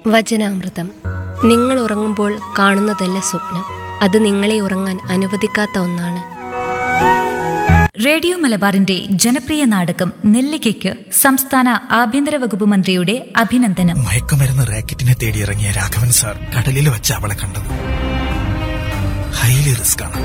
വചനാമൃതം നിങ്ങൾ ഉറങ്ങുമ്പോൾ കാണുന്നതല്ല സ്വപ്നം അത് നിങ്ങളെ ഉറങ്ങാൻ അനുവദിക്കാത്ത ഒന്നാണ് റേഡിയോ മലബാറിന്റെ ജനപ്രിയ നാടകം നെല്ലിക്കയ്ക്ക് സംസ്ഥാന ആഭ്യന്തര വകുപ്പ് മന്ത്രിയുടെ അഭിനന്ദനം മയക്കുമരുന്ന് റാക്കറ്റിനെ തേടി ഇറങ്ങിയ രാഘവൻ സാർ കടലിൽ വെച്ച് അവളെ കണ്ടത് ഹൈലി റിസ്ക് ആണ്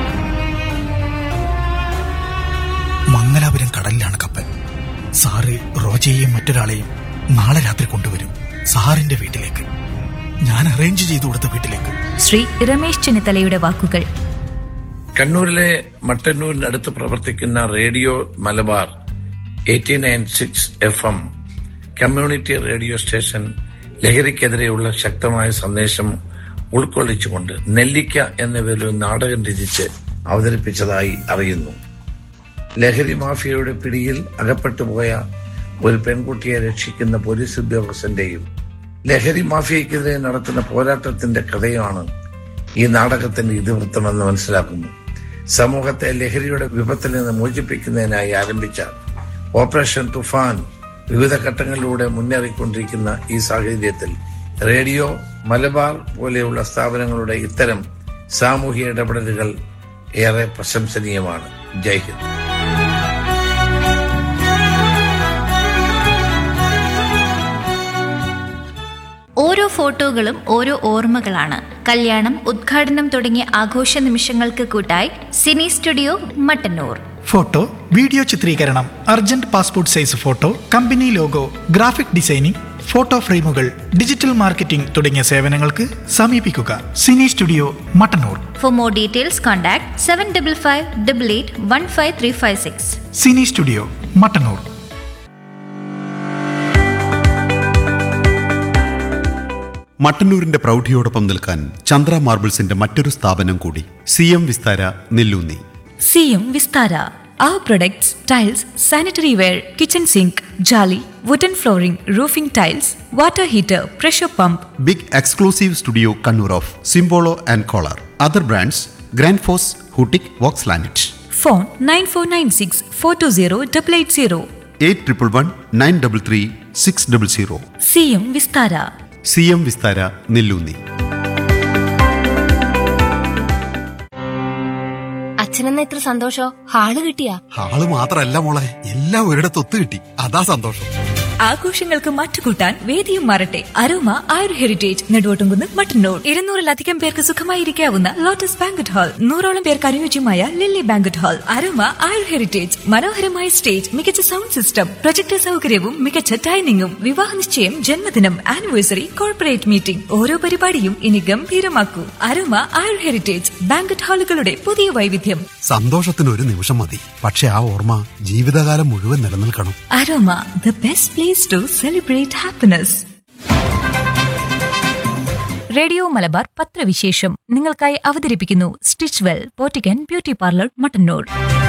മംഗലാപുരം കടലിലാണ് കപ്പൽ സാറ് റോജയെയും മറ്റൊരാളെയും നാളെ രാത്രി കൊണ്ടുവരും സാറിന്റെ വീട്ടിലേക്ക് ഞാൻ അറേഞ്ച് ചെയ്തു കൊടുത്ത വീട്ടിലേക്ക് ശ്രീ രമേശ് ചെന്നിത്തലയുടെ വാക്കുകൾ കണ്ണൂരിലെ മട്ടന്നൂരിനടുത്ത് പ്രവർത്തിക്കുന്ന radio Malabar eighty nine six F M community radio station ലഹരിക്കെതിരെയുള്ള ശക്തമായ സന്ദേശം ഉൾക്കൊള്ളിച്ചുകൊണ്ട് നെല്ലിക്ക എന്ന പേരിൽ ഒരു നാടകം രചിച്ച് അവതരിപ്പിച്ചതായി അറിയുന്നു ലഹരി മാഫിയയുടെ പിടിയിൽ അകപ്പെട്ടുപോയ ഒരു പെൺകുട്ടിയെ രക്ഷിക്കുന്ന പോലീസ് ഉദ്യോഗസ്ഥന്റെയും ലഹരി മാഫിയക്കെതിരെ നടത്തുന്ന പോരാട്ടത്തിന്റെ കഥയാണ് ഈ നാടകത്തിന്റെ ഇതിവൃത്തമെന്ന് മനസ്സിലാക്കുന്നു സമൂഹത്തെ ലഹരിയുടെ വിപത്തിൽ നിന്ന് മോചിപ്പിക്കുന്നതിനായി ആരംഭിച്ച ഓപ്പറേഷൻ തുഫാൻ വിവിധ ഘട്ടങ്ങളിലൂടെ മുന്നേറിക്കൊണ്ടിരിക്കുന്ന ഈ സാഹചര്യത്തിൽ റേഡിയോ മലബാർ പോലെയുള്ള സ്ഥാപനങ്ങളുടെ ഇത്തരം സാമൂഹിക ഇടപെടലുകൾ ഏറെ പ്രശംസനീയമാണ് ജയ് ഹിന്ദ് ഓരോ ഫോട്ടോകളും ഓരോ ഓർമ്മകളാണ് കല്യാണം ഉദ്ഘാടനം തുടങ്ങിയ ആഘോഷ നിമിഷങ്ങൾക്ക് കൂട്ടായി cine studio Mattannur photo video ചിത്രീകരണം urgent passport size photo company logo graphic designing photo ഫ്രെയിമുകൾ ഡിജിറ്റൽ മാർക്കറ്റിംഗ് തുടങ്ങിയ സേവനങ്ങൾക്ക് സമീപിക്കുക cine studio Mattannur for more details contact seven double five double eight one five three five six cine studio Mattannur മട്ടന്നൂരിന്റെ പ്രൗഢിയോടൊപ്പം നിൽക്കാൻ ചന്ദ്ര മാർബിൾസിന്റെ മറ്റൊരു സ്ഥാപനം കൂടി C M Vistara Nelloonni C M Vistara ആ products tiles sanitary ware kitchen sink ജാലി wooden flooring roofing tiles water heater pressure pump big exclusive studio Kannur of Simbolo and Kohler other brands grand ഫോസ് ഹൂട്ടിക് വോക്സ് ലാനറ്റ് phone nine four nine six four two zero double eight zero eight triple one nine double three six double zero C M Vistara C M Vistara Nelloonni അച്ഛനെന്ന ഇത്ര സന്തോഷോ hall കിട്ടിയാ ആള് മാത്രല്ല മോളെ എല്ലാം ഒരിടത്ത് ഒത്തു കിട്ടി അതാ സന്തോഷം ആഘോഷങ്ങൾക്ക് മറ്റുകൂട്ടാൻ വേദിയും മാറട്ടെ aroma ayur heritage Neduvottumkunnu Mattannur ഇരുന്നൂറിലധികം പേർക്ക് സുഖമായിരിക്കാവുന്ന ലോട്ടസ് ബാങ്കറ്റ് ഹാൾ നൂറോളം പേർക്ക് അനുയോജ്യമായ lily banquet hall aroma ayur heritage മനോഹരമായ സ്റ്റേജ് മികച്ച സൗണ്ട് സിസ്റ്റം പ്രൊജക്ടർ സൗകര്യവും മികച്ച ഡൈനിങ്ങും വിവാഹ നിശ്ചയം ജന്മദിനം ആനിവേഴ്സറി കോർപ്പറേറ്റ് മീറ്റിംഗ് ഓരോ പരിപാടിയും ഇനി ഗംഭീരമാക്കൂ അരോമ ആയുർ ഹെറിറ്റേജ് ബാങ്കറ്റ് ഹാളുകളുടെ പുതിയ വൈവിധ്യം സന്തോഷത്തിന് ഒരു നിമിഷം മതി പക്ഷെ ആ ഓർമ്മ ജീവിതകാലം മുഴുവൻ നിലനിൽക്കണം aroma the best place to celebrate happiness radio Malabar പത്രവിശേഷം നിങ്ങൾക്കായി അവതരിപ്പിക്കുന്നു സ്റ്റിച്ച് വെൽ പോറ്റിക്കൻ ബ്യൂട്ടി പാർലർ മട്ടന്നൂർ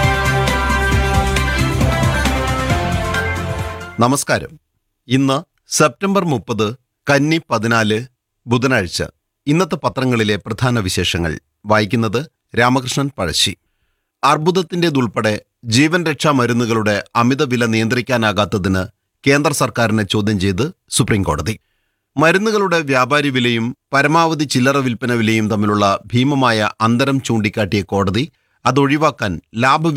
നമസ്കാരം ഇന്ന് സെപ്റ്റംബർ മുപ്പത് കന്നി പതിനാല് ബുധനാഴ്ച ഇന്നത്തെ പത്രങ്ങളിലെ പ്രധാന വിശേഷങ്ങൾ വായിക്കുന്നത് രാമകൃഷ്ണൻ പഴശ്ശി അർബുദത്തിൻ്റെതുൾപ്പെടെ ജീവൻ രക്ഷാ മരുന്നുകളുടെ അമിത വില നിയന്ത്രിക്കാനാകാത്തതിന് കേന്ദ്ര സർക്കാരിനെ ചോദ്യം ചെയ്ത് സുപ്രീം കോടതി മരുന്നുകളുടെ വ്യാപാരി വിലയും പരമാവധി ചില്ലറ വിൽപ്പന വിലയും തമ്മിലുള്ള ഭീമമായ അന്തരം ചൂണ്ടിക്കാട്ടിയ കോടതി അതൊഴിവാക്കാൻ ലാഭ